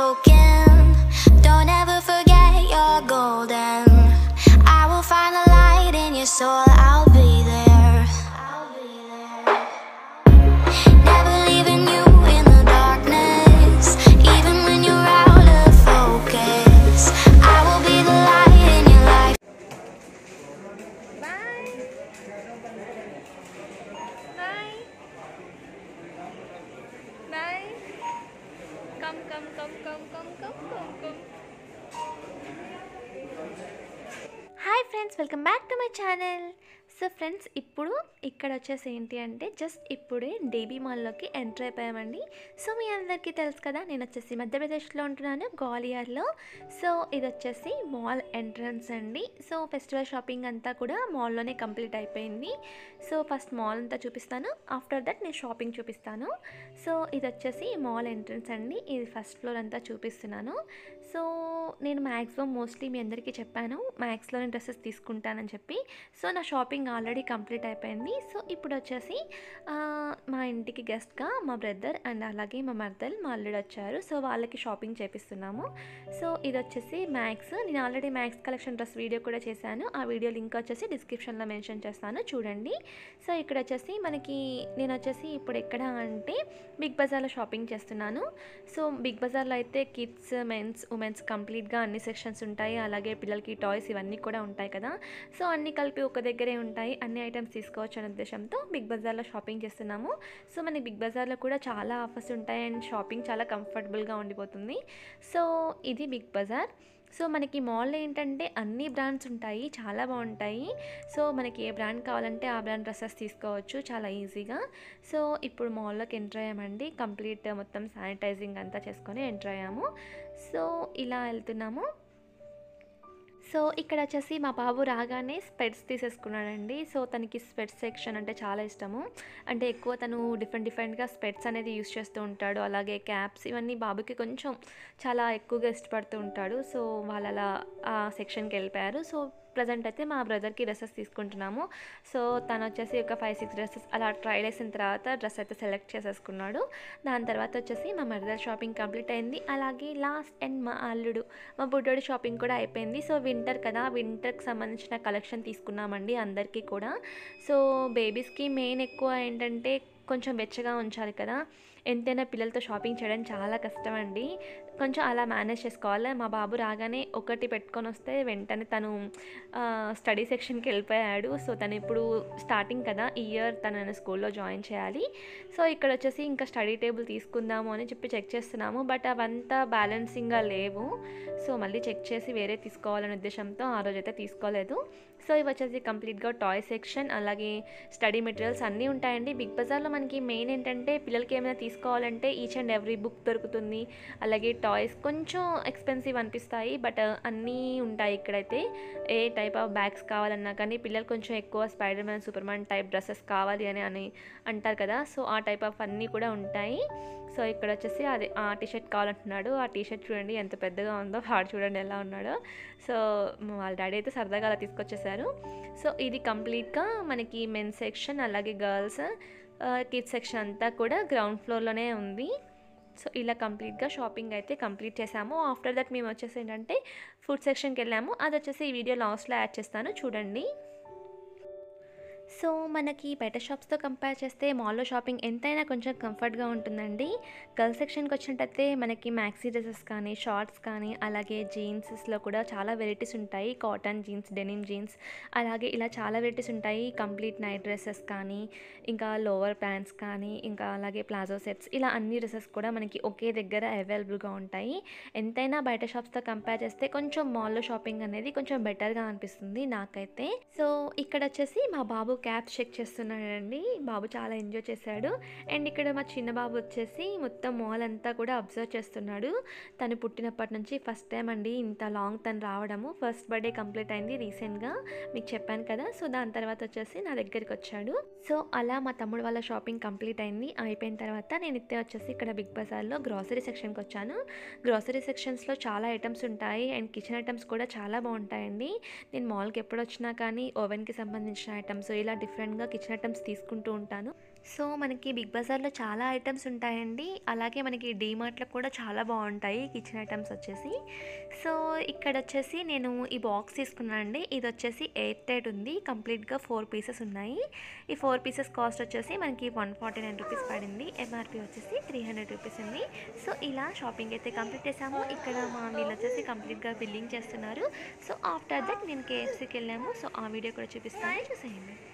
broken. Don't ever forget you're golden. I will find the light in your soul. I'll be there. I'll be there. Never leaving you in the darkness, even when you're out of focus. I will be the light in your life. Bye. Bye. Bye. Come, come, come, come, come, come, come, come. Hi friends welcome back to my channel so friends ఇప్పుడు ఇక్కడ వచ్చేసి ఏంటి అంటే just ఇప్పుడే డేబీ మాల్లోకి enter అయిపోయామండి so మీ అందరికీ తెలుసు కదా నేను వచ్చేసి మధ్యప్రదేశ్లో ఉంటున్నాను గ్వాలియర్లో సో ఇది వచ్చేసి మాల్ ఎంట్రన్స్ అండి సో ఫెస్టివల్ షాపింగ్ అంతా కూడా మాల్లోనే కంప్లీట్ అయిపోయింది సో ఫస్ట్ మాల్ అంతా చూపిస్తాను ఆఫ్టర్ దట్ నేను షాపింగ్ చూపిస్తాను సో ఇది వచ్చేసి మాల్ ఎంట్రన్స్ అండి ఇది ఫస్ట్ ఫ్లోర్ అంతా చూపిస్తున్నాను సో నేను మ్యాక్సిమం మోస్ట్లీ మీ అందరికీ చెప్పాను మ్యాక్స్లోనే డ్రెస్సెస్ తీసుకుంటానని చెప్పి సో నా షాపింగ్ ఆల్రెడీ కంప్లీట్ అయిపోయింది సో ఇప్పుడు వచ్చేసి ఆ, మా ఇంటికి గెస్ట్గా మా బ్రదర్ అండ్ అలాగే మా మర్దల్ మా అల్లుడు వచ్చారు సో వాళ్ళకి షాపింగ్ చేపిస్తున్నాము సో ఇది వచ్చేసి మ్యాక్స్ నేను already Max collection dress video కూడా చేశాను ఆ వీడియో లింక్ వచ్చేసి డిస్క్రిప్షన్లో మెన్షన్ చేస్తాను చూడండి సో ఇక్కడ వచ్చేసి మనకి నేను వచ్చేసి ఇప్పుడు ఎక్కడ అంటే బిగ్ బజార్లో షాపింగ్ చేస్తున్నాను సో బిగ్ బజార్లో అయితే కిడ్స్ మెన్స్ ఉమెన్స్ కంప్లీట్గా అన్ని సెక్షన్స్ ఉంటాయి అలాగే పిల్లలకి టాయ్స్ ఇవన్నీ కూడా ఉంటాయి కదా సో అన్నీ కలిపి ఒక దగ్గరే ఉంటాయి అన్ని ఐటమ్స్ తీసుకోవచ్చు అనే ఉద్దేశంతో బిగ్ బజార్లో షాపింగ్ చేస్తున్నాము సో మనకి బిగ్ బజార్లో కూడా చాలా ఆఫర్స్ ఉంటాయి అండ్ షాపింగ్ చాలా కంఫర్టబుల్గా ఉండిపోతుంది సో ఇది బిగ్ బజార్ సో మనకి మాల్లో ఏంటంటే అన్ని బ్రాండ్స్ ఉంటాయి చాలా బాగుంటాయి సో మనకి ఏ బ్రాండ్ కావాలంటే ఆ బ్రాండ్ డ్రెస్సెస్ తీసుకోవచ్చు చాలా ఈజీగా సో ఇప్పుడు మాల్లోకి ఎంటర్ అయ్యామండి కంప్లీట్ మొత్తం శానిటైజింగ్ అంతా చేసుకొని ఎంటర్ అయ్యాము సో ఇలా వెళ్తున్నాము సో ఇక్కడ వచ్చేసి మా బాబు రాగానే స్పెట్స్ తీసేసుకున్నాడండి సో తనకి స్పెట్స్ సెక్షన్ అంటే చాలా ఇష్టము అంటే ఎక్కువ తను డిఫరెంట్ డిఫరెంట్గా స్పెట్స్ అనేది యూస్ చేస్తూ ఉంటాడు అలాగే క్యాప్స్ ఇవన్నీ బాబుకి కొంచెం చాలా ఎక్కువగా ఇష్టపడుతూ ఉంటాడు సో వాళ్ళు అలా ఆ సెక్షన్కి వెళ్ళిపోయారు సో ప్రజెంట్ అయితే మా బ్రదర్కి డ్రెస్సెస్ తీసుకుంటున్నాము సో తను వచ్చేసి ఒక ఫైవ్ సిక్స్ డ్రెస్సెస్ అలా ట్రై చేసిన తర్వాత డ్రెస్ అయితే సెలెక్ట్ చేసేసుకున్నాడు దాని తర్వాత వచ్చేసి మా మరదర్ షాపింగ్ కంప్లీట్ అయింది అలాగే లాస్ట్ అండ్ మా అల్లుడు మా బుడ్డోడి షాపింగ్ కూడా అయిపోయింది సో వింటర్ కదా వింటర్కి సంబంధించిన కలెక్షన్ తీసుకున్నామండి అందరికీ కూడా సో బేబీస్కి మెయిన్ ఎక్కువ ఏంటంటే కొంచెం వెచ్చగా ఉంచాలి కదా ఎంతైనా పిల్లలతో షాపింగ్ చేయడం చాలా కష్టం అండి కొంచెం అలా మేనేజ్ చేసుకోవాలి మా బాబు రాగానే ఒకటి పెట్టుకొని వస్తే వెంటనే తను స్టడీ సెక్షన్కి వెళ్ళిపోయాడు సో తను ఇప్పుడు స్టార్టింగ్ కదా ఈ ఇయర్ తనని స్కూల్లో జాయిన్ చేయాలి సో ఇక్కడ వచ్చేసి ఇంకా స్టడీ టేబుల్ తీసుకుందాము అని చెప్పి చెక్ చేస్తున్నాము బట్ అవంతా బ్యాలెన్సింగ్గా లేవు సో మళ్ళీ చెక్ చేసి వేరే తీసుకోవాలనే ఉద్దేశంతో ఆ రోజైతే తీసుకోలేదు సో ఇవి వచ్చేసి కంప్లీట్గా టాయ్ సెక్షన్ అలాగే స్టడీ మెటీరియల్స్ అన్నీ ఉంటాయండి బిగ్ బజార్లో మనకి మెయిన్ ఏంటంటే పిల్లలకి ఏమైనా తీసుకోవాలంటే ఈచ్ అండ్ ఎవ్రీ బుక్ దొరుకుతుంది అలాగే టాయ్స్ కొంచెం ఎక్స్పెన్సివ్ అనిపిస్తాయి బట్ అన్నీ ఉంటాయి ఇక్కడైతే ఏ టైప్ ఆఫ్ బ్యాగ్స్ కావాలన్నా కానీ పిల్లలు కొంచెం ఎక్కువ Spider Man Super Man type dresses కావాలి అని అని అంటారు కదా సో ఆ టైప్ ఆఫ్ అన్నీ కూడా ఉంటాయి సో ఇక్కడ వచ్చేసి అది ఆ టీషర్ట్ కావాలంటున్నాడు ఆ టీషర్ట్ చూడండి ఎంత పెద్దగా ఉందో వాడు చూడండి ఎలా ఉన్నాడో సో వాళ్ళ డాడీ అయితే సరదాగా అలా తీసుకొచ్చేసారు సో ఇది కంప్లీట్గా మనకి మెన్ సెక్షన్ అలాగే గర్ల్స్ కిడ్స్ సెక్షన్ అంతా కూడా గ్రౌండ్ ఫ్లోర్లోనే ఉంది సో ఇలా కంప్లీట్గా షాపింగ్ అయితే కంప్లీట్ చేసాము ఆఫ్టర్ దట్ మేము వచ్చేసి ఏంటంటే ఫుడ్ సెక్షన్కి వెళ్ళాము అది వచ్చేసి ఈ వీడియో లాస్ట్లో యాడ్ చేస్తాను చూడండి సో మనకి బయట షాప్స్తో కంపేర్ చేస్తే మాల్లో షాపింగ్ ఎంతైనా కొంచెం కంఫర్ట్గా ఉంటుందండి గర్ల్స్ సెక్షన్కి వచ్చినట్టయితే మనకి మ్యాక్సీ డ్రెస్సెస్ కానీ షార్ట్స్ కానీ అలాగే జీన్సెస్లో కూడా చాలా వెరైటీస్ ఉంటాయి కాటన్ జీన్స్ డెనిమ్ జీన్స్ అలాగే ఇలా చాలా వెరైటీస్ ఉంటాయి కంప్లీట్ నైట్ డ్రెస్సెస్ కానీ ఇంకా లోవర్ ప్యాంట్స్ కానీ ఇంకా అలాగే ప్లాజో సెట్స్ ఇలా అన్ని డ్రెస్సెస్ కూడా మనకి ఒకే దగ్గర అవైలబుల్గా ఉంటాయి ఎంతైనా బయట షాప్స్తో కంపేర్ చేస్తే కొంచెం మాల్లో షాపింగ్ అనేది కొంచెం బెటర్గా అనిపిస్తుంది నాకైతే సో ఇక్కడ వచ్చేసి మా బాబు క్యాప్ చెక్ చేస్తున్నాడండి బాబు చాలా ఎంజాయ్ చేశాడు అండ్ ఇక్కడ మా చిన్న బాబు వచ్చేసి మొత్తం మాల్ అంతా కూడా అబ్జర్వ్ చేస్తున్నాడు తను పుట్టినప్పటి నుంచి ఫస్ట్ టైం అండి ఇంత లాంగ్ తను రావడము ఫస్ట్ బర్త్డే కంప్లీట్ అయింది రీసెంట్గా మీకు చెప్పాను కదా సో దాని తర్వాత వచ్చేసి నా దగ్గరికి వచ్చాడు సో అలా మా తమ్ముడు వాళ్ళ షాపింగ్ కంప్లీట్ అయింది అయిపోయిన తర్వాత నేను ఇత్తే వచ్చేసి ఇక్కడ బిగ్ బజార్లో గ్రాసరీ సెక్షన్కి వచ్చాను గ్రాసరీ సెక్షన్స్లో చాలా ఐటమ్స్ ఉంటాయి అండ్ కిచెన్ ఐటమ్స్ కూడా చాలా బాగుంటాయండి నేను మాల్కి ఎప్పుడు వచ్చినా కానీ ఓవెన్కి సంబంధించిన ఐటమ్స్ ఇలా డిఫరెంట్గా కిచెన్ ఐటమ్స్ తీసుకుంటూ ఉంటాను సో మనకి బిగ్ బజార్లో చాలా ఐటమ్స్ ఉంటాయండి అలాగే మనకి డీమార్ట్లో కూడా చాలా బాగుంటాయి కిచెన్ ఐటమ్స్ వచ్చేసి సో ఇక్కడ వచ్చేసి నేను ఈ బాక్స్ తీసుకున్నాను అండి ఇది వచ్చేసి ఎయిట్ టైట్ ఉంది కంప్లీట్గా ఫోర్ పీసెస్ ఉన్నాయి ఈ ఫోర్ పీసెస్ కాస్ట్ వచ్చేసి మనకి వన్ ఫార్టీ నైన్ రూపీస్ పడింది ఎంఆర్పి వచ్చేసి త్రీ హండ్రెడ్ రూపీస్ ఉంది సో ఇలా షాపింగ్ అయితే కంప్లీట్ చేసాము ఇక్కడ మా వీళ్ళు వచ్చేసి కంప్లీట్గా బిల్లింగ్ చేస్తున్నారు సో ఆఫ్టర్ దట్ నేను కేఎఫ్సీకి వెళ్ళాము సో ఆ వీడియో కూడా చూపిస్తాను చూసేయండి